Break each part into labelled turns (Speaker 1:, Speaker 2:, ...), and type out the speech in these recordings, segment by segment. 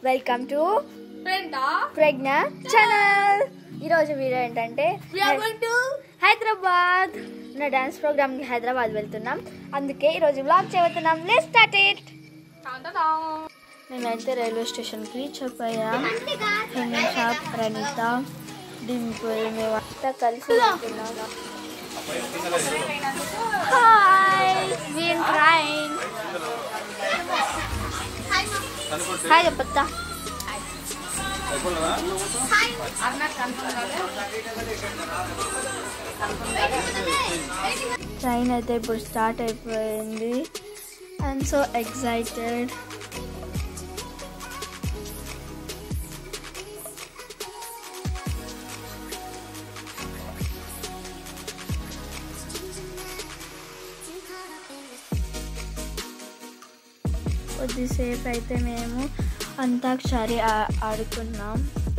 Speaker 1: Welcome to
Speaker 2: Brenda,
Speaker 1: Pragna channel ఈరోజు video ఏంటంటే
Speaker 2: we are going to
Speaker 1: Hyderabad నా డాన్స్ ప్రోగ్రామ్కి హైదరాబాద్ వెళ్తున్నాం అందుకే ఈరోజు వ్లాగ్ చేయబోతున్నాం let start it
Speaker 2: down, down, down.
Speaker 1: మేమైతే రైల్వే స్టేషన్కి రీచ్ అయిపోయాం హెమిషా ప్రణీత డింపుల్ మేమంతా కలిసి వెళ్తున్నాం హాయ్ వీన్ ట్రైన్ హాయ్ చెప్పత్తా ట్రైన్ అయితే ఇప్పుడు స్టార్ట్ అయిపోయింది ఐఎమ్ సో ఎక్సైటెడ్ కొద్దిసేపు అయితే మేము అంతాక్షరి ఆ- ఆడుకున్నాం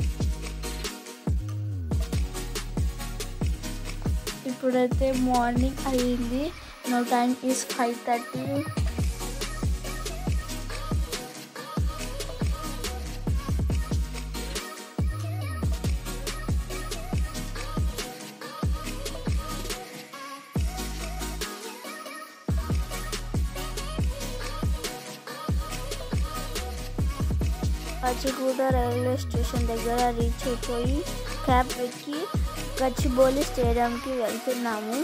Speaker 1: ఇప్పుడైతే మార్నింగ్ అయ్యింది no time is five thirty Pachiguda railway station దగ్గర రీచ్ అయిపోయి క్యాబ్ ఎక్కి గచ్చిబౌలి స్టేడియంకి వెళ్తున్నాము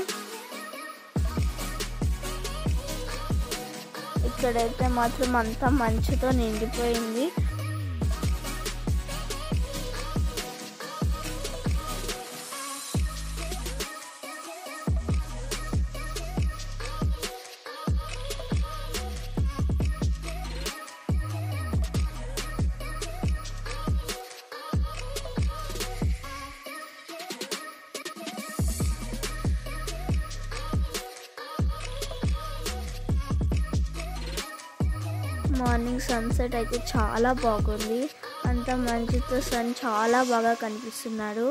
Speaker 1: ఇక్కడైతే మాత్రం అంతా మంచుతో నిండిపోయింది మార్నింగ్ సన్సెట్ అయితే చాలా బాగుంది అంత మంచుతో సన్ చాలా బాగా కనిపిస్తున్నాడు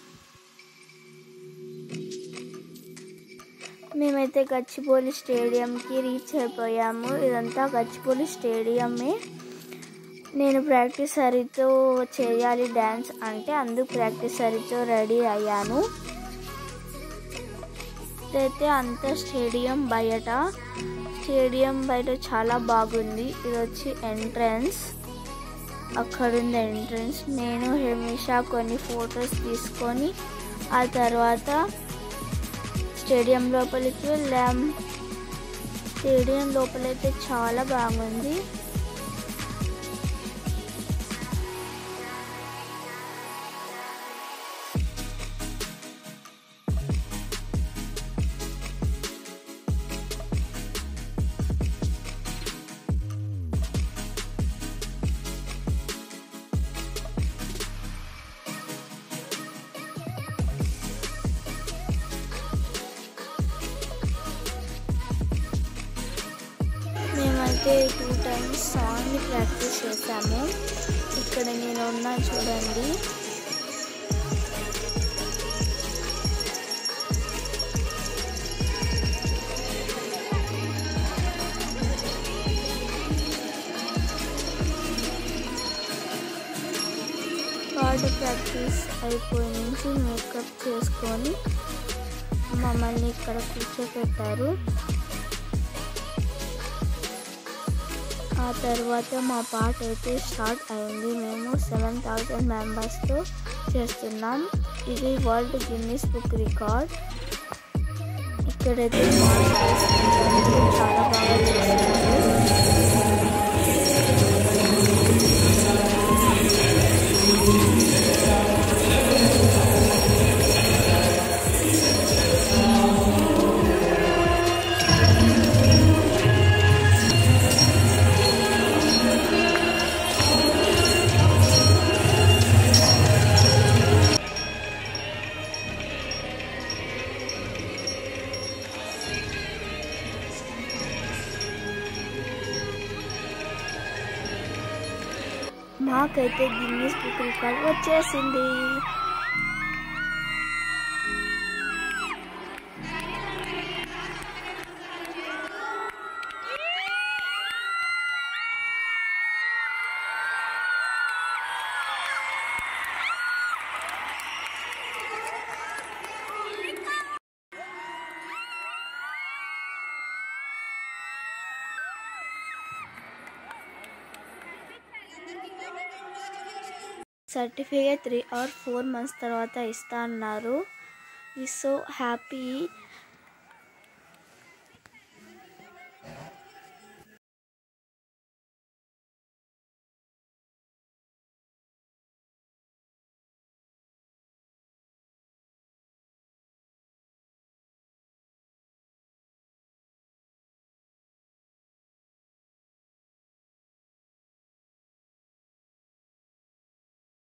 Speaker 1: మేమైతే గచ్చిబౌలి స్టేడియంకి రీచ్ అయిపోయాము ఇదంతా గచ్చిబౌలి స్టేడియమే నేను ప్రాక్టీస్ సరితో చేయాలి డ్యాన్స్ అంటే అందుకు ప్రాక్టీస్ సరితో రెడీ అయ్యాను ఇదైతే అంత స్టేడియం బయట స్టేడియం బయట చాలా బాగుంది ఇది వచ్చి ఎంట్రన్స్ అక్కడ ఉంది ఎంట్రన్స్ నేను హెమిషా కొన్ని ఫొటోస్ తీసుకొని ఆ తర్వాత స్టేడియం లోపలికి వెళ్ళాం స్టేడియం లోపలైతే చాలా బాగుంది మేమైతే టూ టైమ్స్ సాంగ్ని ప్రాక్టీస్ చేశాము ఇక్కడ నేను ఉన్నా చూడండి థర్డ్ ప్రాక్టీస్ అయిపోయి నుంచి మేకప్ చేసుకొని మమ్మల్ని ఇక్కడ కూర్చోపెట్టారు ఆ తర్వాత మా పాట అయితే స్టార్ట్ అయింది మేము సెవెన్ థౌజండ్ మెంబర్స్తో చేస్తున్నాం ఇది వరల్డ్ గిన్నీస్ బుక్ రికార్డ్ ఇక్కడైతే మాస్టర్స్ అందరూ చాలా బాగా చేస్తున్నారు మాకైతే గిన్నీస్ బుక్ రికార్డ్ వచ్చేసింది certificate three or four months తర్వాత ఇస్తా అన్నారు ఈ సో హ్యాపీ